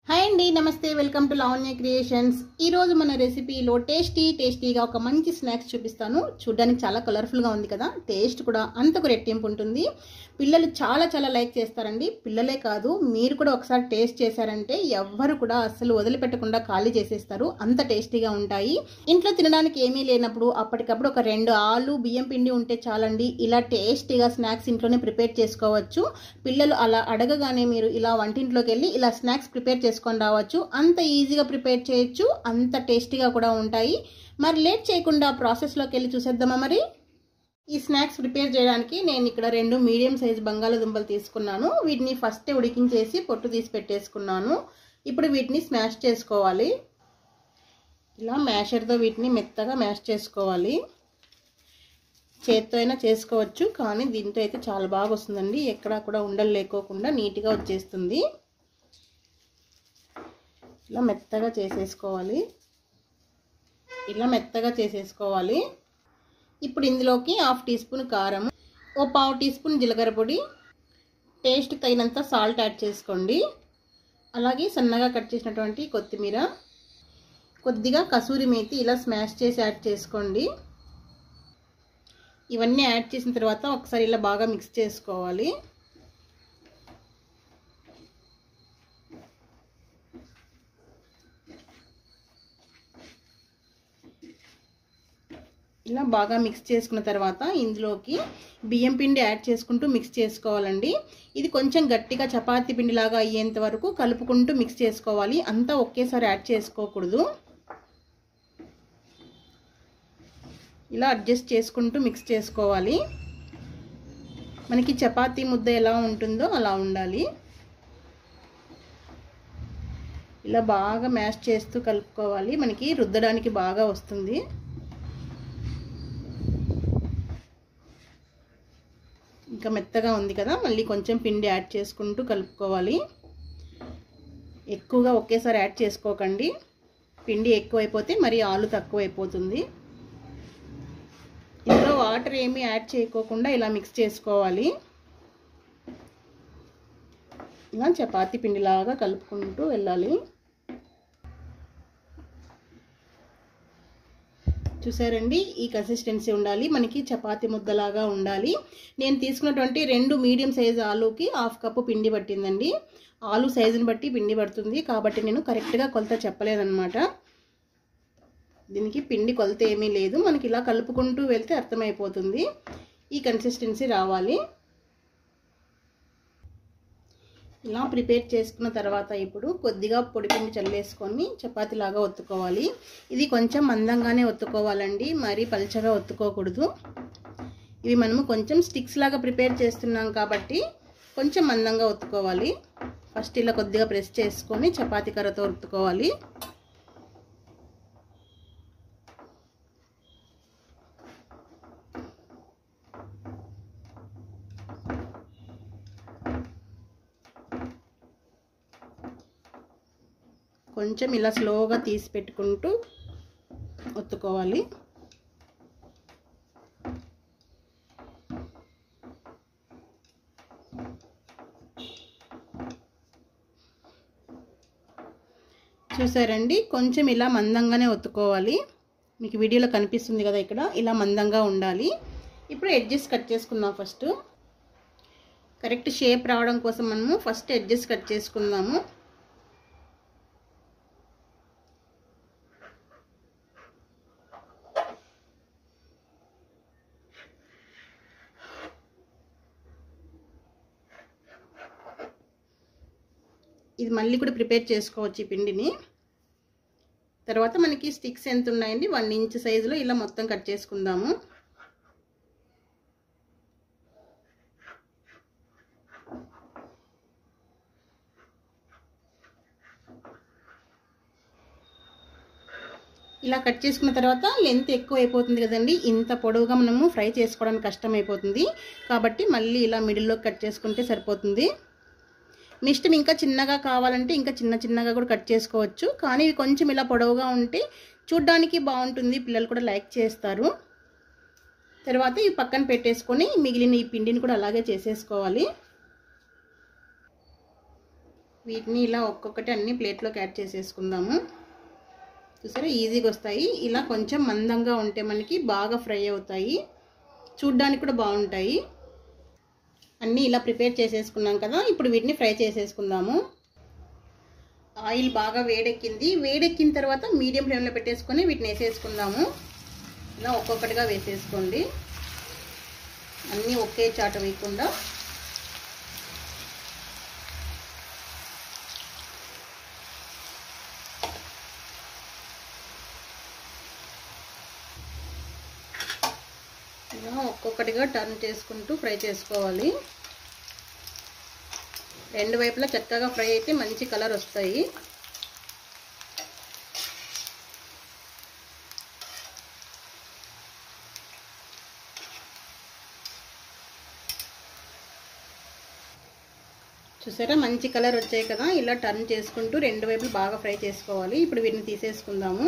hi అండి నమస్తే welcome to Lavanya creations ఈ రోజు మన రెసిపీలో టేస్టీ టేస్టీగా ఒక మంచి స్నాక్స్ చూపిస్తాను చూడ్డానికి చాలా కలర్ఫుల్గా ఉంది కదా టేస్ట్ కూడా అంతకు రెట్టింపు ఉంటుంది పిల్లలు చాలా చాలా లైక్ చేస్తారండి పిల్లలే కాదు మీరు కూడా ఒకసారి టేస్ట్ చేశారంటే ఎవ్వరు కూడా అస్సలు వదిలిపెట్టకుండా ఖాళీ చేసేస్తారు అంత టేస్టీగా ఉంటాయి ఇంట్లో తినడానికి ఏమీ లేనప్పుడు అప్పటికప్పుడు ఒక రెండు ఆలు బియ్యం పిండి ఉంటే చాలండి ఇలా టేస్టీగా స్నాక్స్ ఇంట్లోనే ప్రిపేర్ చేసుకోవచ్చు పిల్లలు అలా అడగగానే మీరు ఇలా వంటింట్లోకి వెళ్ళి ఇలా స్నాక్స్ ప్రిపేర్ చేసుకొని రావచ్చు అంత ఈజీగా ప్రిపేర్ చేయొచ్చు అంత టేస్టీగా కూడా ఉంటాయి మరి లేట్ చేయకుండా ప్రాసెస్లోకి వెళ్ళి చూసేద్దామా మరి ఈ స్నాక్స్ ప్రిపేర్ చేయడానికి నేను ఇక్కడ రెండు మీడియం సైజ్ బంగాళదుంపలు తీసుకున్నాను వీటిని ఫస్ట్ ఉడికించేసి పొట్టు తీసి పెట్టేసుకున్నాను ఇప్పుడు వీటిని స్మాష్ చేసుకోవాలి ఇలా మ్యాషర్తో వీటిని మెత్తగా మ్యాష్ చేసుకోవాలి చేత్తో అయినా చేసుకోవచ్చు కానీ దీంతో అయితే చాలా బాగా వస్తుందండి ఎక్కడా కూడా ఉండలు లేకోకుండా నీట్గా వచ్చేస్తుంది ఇలా మెత్తగా చేసేసుకోవాలి ఇలా మెత్తగా చేసేసుకోవాలి ఇప్పుడు ఇందులోకి హాఫ్ టీ స్పూన్ కారం ఓ పావు టీ స్పూన్ జీలకర్ర పొడి టేస్ట్ తగినంత సాల్ట్ యాడ్ చేసుకోండి అలాగే సన్నగా కట్ చేసినటువంటి కొత్తిమీర కొద్దిగా కసూరి మేతి ఇలా స్మాష్ చేసి యాడ్ చేసుకోండి ఇవన్నీ యాడ్ చేసిన తర్వాత ఒకసారి ఇలా బాగా మిక్స్ చేసుకోవాలి ఇలా బాగా మిక్స్ చేసుకున్న తర్వాత ఇందులోకి బియ్యం పిండి యాడ్ చేసుకుంటూ మిక్స్ చేసుకోవాలండి ఇది కొంచెం గట్టిగా చపాతీ పిండిలాగా అయ్యేంత వరకు కలుపుకుంటూ మిక్స్ చేసుకోవాలి అంతా ఒకేసారి యాడ్ చేసుకోకూడదు ఇలా అడ్జస్ట్ చేసుకుంటూ మిక్స్ చేసుకోవాలి మనకి చపాతీ ముద్ద ఎలా ఉంటుందో అలా ఉండాలి ఇలా బాగా మ్యాష్ చేస్తూ కలుపుకోవాలి మనకి రుద్దడానికి బాగా వస్తుంది ఇంకా మెత్తగా ఉంది కదా మళ్ళీ కొంచెం పిండి యాడ్ చేసుకుంటూ కలుపుకోవాలి ఎక్కువగా ఒకేసారి యాడ్ చేసుకోకండి పిండి ఎక్కువైపోతే మరి ఆలు తక్కువైపోతుంది ఇందులో వాటర్ ఏమీ యాడ్ చేయకోకుండా ఇలా మిక్స్ చేసుకోవాలి ఇలా చపాతీ పిండిలాగా కలుపుకుంటూ వెళ్ళాలి చూసారండి ఈ కన్సిస్టెన్సీ ఉండాలి మనకి చపాతీ ముద్దలాగా ఉండాలి నేను తీసుకున్నటువంటి రెండు మీడియం సైజ్ ఆలుకి హాఫ్ కప్పు పిండి పట్టిందండి ఆలు సైజుని బట్టి పిండి పడుతుంది కాబట్టి నేను కరెక్ట్గా కొలత చెప్పలేదన్నమాట దీనికి పిండి కొలత ఏమీ లేదు మనకి ఇలా కలుపుకుంటూ వెళ్తే అర్థమైపోతుంది ఈ కన్సిస్టెన్సీ రావాలి ఇలా ప్రిపేర్ చేసుకున్న తర్వాత ఇప్పుడు కొద్దిగా పొడిపిండి చల్లేసుకొని చపాతీలాగా ఒత్తుకోవాలి ఇది కొంచెం మందంగానే ఒత్తుకోవాలండి మరీ పలుచగా ఒత్తుకోకూడదు ఇవి మనము కొంచెం స్టిక్స్ లాగా ప్రిపేర్ చేస్తున్నాం కాబట్టి కొంచెం మందంగా ఒత్తుకోవాలి ఫస్ట్ ఇలా కొద్దిగా ప్రెస్ చేసుకొని చపాతీ కర్రతో ఒత్తుకోవాలి కొంచెం ఇలా స్లోగా తీసి పెట్టుకుంటూ ఒత్తుకోవాలి చూసారండి కొంచెం ఇలా మందంగానే ఒత్తుకోవాలి మీకు వీడియోలో కనిపిస్తుంది కదా ఇక్కడ ఇలా మందంగా ఉండాలి ఇప్పుడు ఎడ్జెస్ కట్ చేసుకుందాం ఫస్ట్ కరెక్ట్ షేప్ రావడం కోసం మనము ఫస్ట్ ఎడ్జెస్ కట్ చేసుకుందాము ఇది మళ్ళీ కూడా ప్రిపేర్ చేసుకోవచ్చు ఈ పిండిని తర్వాత మనకి స్టిక్స్ ఎంత ఉన్నాయండి వన్ ఇంచ్ సైజులో ఇలా మొత్తం కట్ చేసుకుందాము ఇలా కట్ చేసుకున్న తర్వాత లెంత్ ఎక్కువ అయిపోతుంది కదండి ఇంత పొడవుగా మనము ఫ్రై చేసుకోవడానికి కష్టం అయిపోతుంది కాబట్టి మళ్ళీ ఇలా మిడిల్లో కట్ చేసుకుంటే సరిపోతుంది మీ ఇష్టం ఇంకా చిన్నగా కావాలంటే ఇంకా చిన్న చిన్నగా కూడా కట్ చేసుకోవచ్చు కానీ ఇవి కొంచెం ఇలా పొడవుగా ఉంటే చూడ్డానికి బాగుంటుంది పిల్లలు కూడా లైక్ చేస్తారు తర్వాత ఇవి పక్కన పెట్టేసుకొని మిగిలిన ఈ పిండిని కూడా అలాగే చేసేసుకోవాలి వీటిని ఇలా ఒక్కొక్కటి అన్ని ప్లేట్లోకి యాడ్ చేసేసుకుందాము చూసారా ఈజీగా వస్తాయి ఇలా కొంచెం మందంగా ఉంటే మనకి బాగా ఫ్రై అవుతాయి చూడ్డానికి కూడా బాగుంటాయి అన్నీ ఇలా ప్రిపేర్ చేసేసుకున్నాం కదా ఇప్పుడు వీటిని ఫ్రై చేసేసుకుందాము ఆయిల్ బాగా వేడెక్కింది వేడెక్కిన తర్వాత మీడియం ఫ్లేమ్లో పెట్టేసుకొని వీటిని వేసేసుకుందాము ఇలా ఒక్కొక్కటిగా వేసేసుకోండి అన్నీ ఒకే చాట వేయకుండా ఇలా ఒక్కొక్కటిగా టర్న్ చేసుకుంటూ ఫ్రై చేసుకోవాలి రెండు వైపులా చక్కగా ఫ్రై అయితే మంచి కలర్ వస్తాయి చూసారా మంచి కలర్ వచ్చాయి కదా ఇలా టర్న్ చేసుకుంటూ రెండు వైపులు బాగా ఫ్రై చేసుకోవాలి ఇప్పుడు వీటిని తీసేసుకుందాము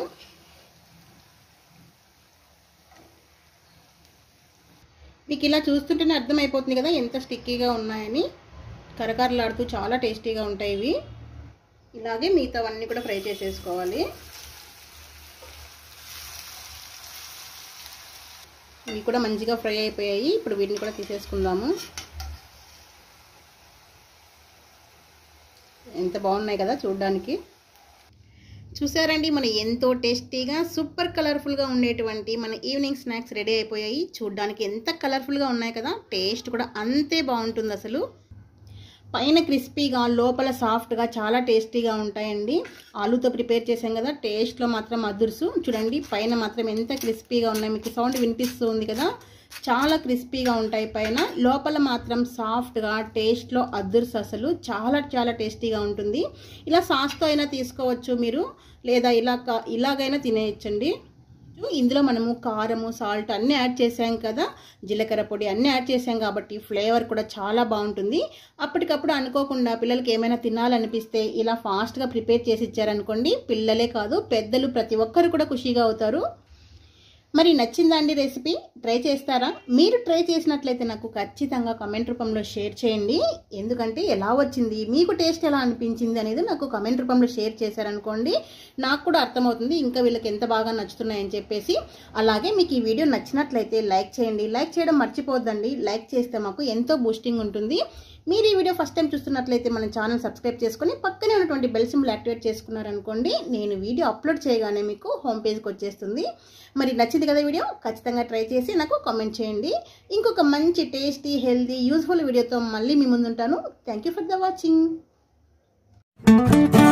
మీకు ఇలా చూస్తుంటేనే అర్థమైపోతుంది కదా ఎంత స్టిక్కీగా ఉన్నాయని కరకరలాడుతూ చాలా టేస్టీగా ఉంటాయి ఇవి ఇలాగే మిగతావన్నీ కూడా ఫ్రై చేసేసుకోవాలి ఇవి కూడా మంచిగా ఫ్రై అయిపోయాయి ఇప్పుడు వీటిని కూడా తీసేసుకుందాము ఎంత బాగున్నాయి కదా చూడడానికి చూసారండి మన ఎంతో టేస్టీగా సూపర్ కలర్ఫుల్గా ఉండేటువంటి మన ఈవినింగ్ స్నాక్స్ రెడీ అయిపోయాయి చూడడానికి ఎంత కలర్ఫుల్గా ఉన్నాయి కదా టేస్ట్ కూడా అంతే బాగుంటుంది అసలు పైన క్రిస్పీగా లోపల సాఫ్ట్గా చాలా టేస్టీగా ఉంటాయండి ఆలూతో ప్రిపేర్ చేసాం కదా టేస్ట్లో మాత్రం అదుర్సు చూడండి పైన మాత్రం ఎంత క్రిస్పీగా ఉన్నాయి మీకు సౌండ్ వినిపిస్తూ ఉంది కదా చాలా క్రిస్పీగా ఉంటాయి పైన లోపల మాత్రం సాఫ్ట్గా టేస్ట్లో అదుర్స్ అసలు చాలా చాలా టేస్టీగా ఉంటుంది ఇలా సాస్తో అయినా తీసుకోవచ్చు మీరు లేదా ఇలా ఇలాగైనా తినేయచ్చండి ఇందులో మనము కారము సాల్ట్ అన్నీ యాడ్ చేసాం కదా జీలకర్ర పొడి అన్నీ యాడ్ చేసాం కాబట్టి ఫ్లేవర్ కూడా చాలా బాగుంటుంది అప్పటికప్పుడు అనుకోకుండా పిల్లలకి ఏమైనా తినాలనిపిస్తే ఇలా ఫాస్ట్గా ప్రిపేర్ చేసి ఇచ్చారనుకోండి పిల్లలే కాదు పెద్దలు ప్రతి ఒక్కరు కూడా ఖుషిగా అవుతారు మరి నచ్చిందా అండి రెసిపీ ట్రై చేస్తారా మీరు ట్రై చేసినట్లయితే నాకు ఖచ్చితంగా కమెంట్ రూపంలో షేర్ చేయండి ఎందుకంటే ఎలా వచ్చింది మీకు టేస్ట్ ఎలా అనిపించింది అనేది నాకు కమెంట్ రూపంలో షేర్ చేశారనుకోండి నాకు కూడా అర్థమవుతుంది ఇంకా వీళ్ళకి ఎంత బాగా నచ్చుతున్నాయని చెప్పేసి అలాగే మీకు ఈ వీడియో నచ్చినట్లయితే లైక్ చేయండి లైక్ చేయడం మర్చిపోద్దండి లైక్ చేస్తే మాకు ఎంతో బూస్టింగ్ ఉంటుంది మీరు ఈ వీడియో ఫస్ట్ టైం చూస్తున్నట్లయితే మన ఛానల్ సబ్స్క్రైబ్ చేసుకొని పక్కనే ఉన్నటువంటి బెల్ సింబల్ యాక్టివేట్ చేసుకున్నారనుకోండి నేను వీడియో అప్లోడ్ చేయగానే మీకు హోమ్ పేజ్కి వచ్చేస్తుంది మరి నచ్చింది కదా వీడియో ఖచ్చితంగా ట్రై చేసి నాకు కామెంట్ చేయండి ఇంకొక మంచి టేస్టీ హెల్తీ యూస్ఫుల్ వీడియోతో మళ్ళీ మీ ముందుంటాను thank you for the watching